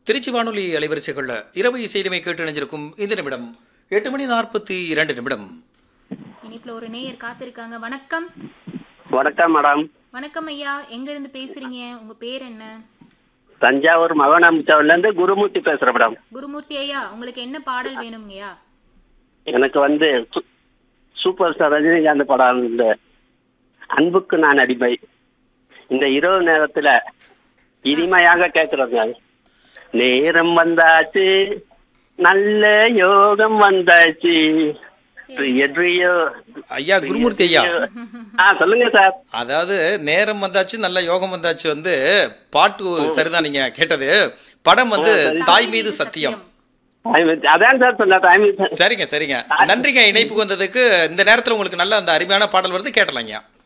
திருச்சி வானொலி அலைவரிசைகளில் இரவு இசையிலுமே கேட்டு இணைஞ்சிருக்கும் இந்த நிமிடம் எட்டு மணி நாற்பத்தி இரண்டு நிமிடம் இனிப்புல ஒரு நேயர் காத்திருக்காங்க வணக்கம் வணக்கம் மேடம் வணக்கம் ஐயா எங்க இருந்து பேசுறீங்க உங்க பேர் என்ன தஞ்சாவூர் மகனாமிச்சாவில இருந்து குருமூர்த்தி பேசுறேன் மேடம் குருமூர்த்தி ஐயா உங்களுக்கு என்ன பாடல் வேணுங்கய்யா எனக்கு வந்து சு- சூப்பர் ஸ்டார் ரஜினிகாந்த் படம் இந்த அன்புக்கு நான் அடிமை இந்த இரவு நேரத்துல இனிமையாக கேட்கறோங்க நேரம் வந்தாச்சு நல்ல யோகம் வந்தாச்சு ரியோ, ரியோ. ஐயா குருமூர்த்தி ஐயா ஆ சொல்லுங்க சார் அதாவது நேரம் வந்தாச்சு நல்ல யோகம் வந்தாச்சு வந்து பாட்டு சரிதான் நீங்க கேட்டது படம் வந்து தாய் மீது சத்தியம் அதான் சார் சொன்ன டைம் சரிங்க சரிங்க நன்றிங்க இணைப்புக்கு வந்ததுக்கு இந்த நேரத்துல உங்களுக்கு நல்ல அந்த அருமையான பாடல் வருது கேட்டலாங்க